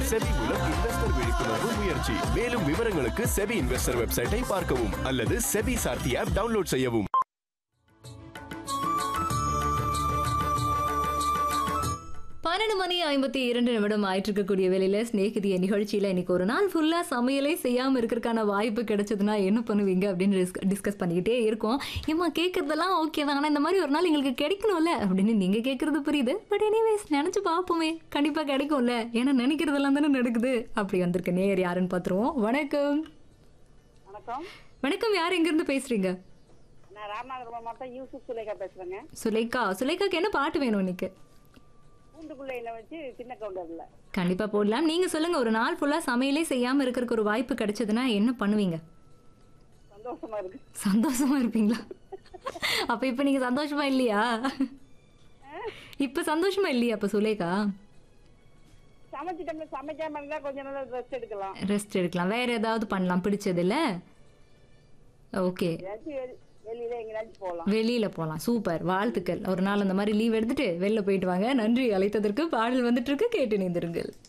SEBI மூலம் investor விழிப்புணர்வு முயற்சி மேலும் விவரங்களுக்கு செபி இன்வெஸ்டர் வெப்சைட்டை பார்க்கவும் அல்லது செபி சார்த்தி ஆப் டவுன்லோட் செய்யவும் பன்னெண்டு மணி ஐம்பத்தி இரண்டு நிமிடம் ஆயிட்டு இருக்கக்கூடிய வேலையில ஸ்நேகிதிய நிகழ்ச்சியில இன்னைக்கு ஒரு நாள் ஃபுல்லா சமையலே செய்யாம இருக்கிறதுக்கான வாய்ப்பு கிடைச்சதுன்னா என்ன பண்ணுவீங்க அப்படின்னு டிஸ்கஸ் பண்ணிக்கிட்டே இருக்கோம் ஏமா கேட்கறதெல்லாம் ஓகே தான் ஆனா இந்த மாதிரி ஒரு நாள் எங்களுக்கு கிடைக்கணும்ல அப்படின்னு நீங்க கேட்கறது புரியுது பட் எனிவேஸ் நினைச்சு பார்ப்போமே கண்டிப்பா கிடைக்கும்ல ஏன்னா நினைக்கிறதெல்லாம் தானே நடக்குது அப்படி வந்திருக்க நேயர் யாருன்னு பார்த்துருவோம் வணக்கம் வணக்கம் வணக்கம் யார் எங்க இருந்து பேசுறீங்க நான் ராமநாதபுரம் மாவட்டம் யூசுப் சுலேகா பேசுறேங்க சுலேகா சுலேகாக்கு என்ன பாட்டு வேணும் இன்னைக்கு பூண்டுக்குள்ளையில வச்சு சின்ன கவுண்டர்ல கண்டிப்பா போடலாம் நீங்க சொல்லுங்க ஒரு நாள் ஃபுல்லா சமையலே செய்யாம இருக்கிறதுக்கு ஒரு வாய்ப்பு கிடைச்சதுன்னா என்ன பண்ணுவீங்க சந்தோஷமா இருக்கு சந்தோஷமா இருப்பீங்களா அப்ப இப்ப நீங்க சந்தோஷமா இல்லையா இப்ப சந்தோஷமா இல்லையா அப்ப சுலேகா சமைச்சிட்டோம்ல சமைக்காம இருந்தா கொஞ்ச நேரம் ரெஸ்ட் எடுக்கலாம் ரெஸ்ட் எடுக்கலாம் வேற ஏதாவது பண்ணலாம் பிடிச்சது இல்ல ஓகே ஏதாச்சும் வெளி- வெளியில எங்கேயாச்சும் போகலாம் வெளியில போலாம் சூப்பர் வாழ்த்துக்கள் ஒரு நாள் அந்த மாதிரி லீவ் எடுத்துட்டு வெளில போயிட்டு வாங்க நன்றி அழைத்ததற்கு பாடல் வந்துட்டு இருக்கு கேட்டு நீந்திருங்கள்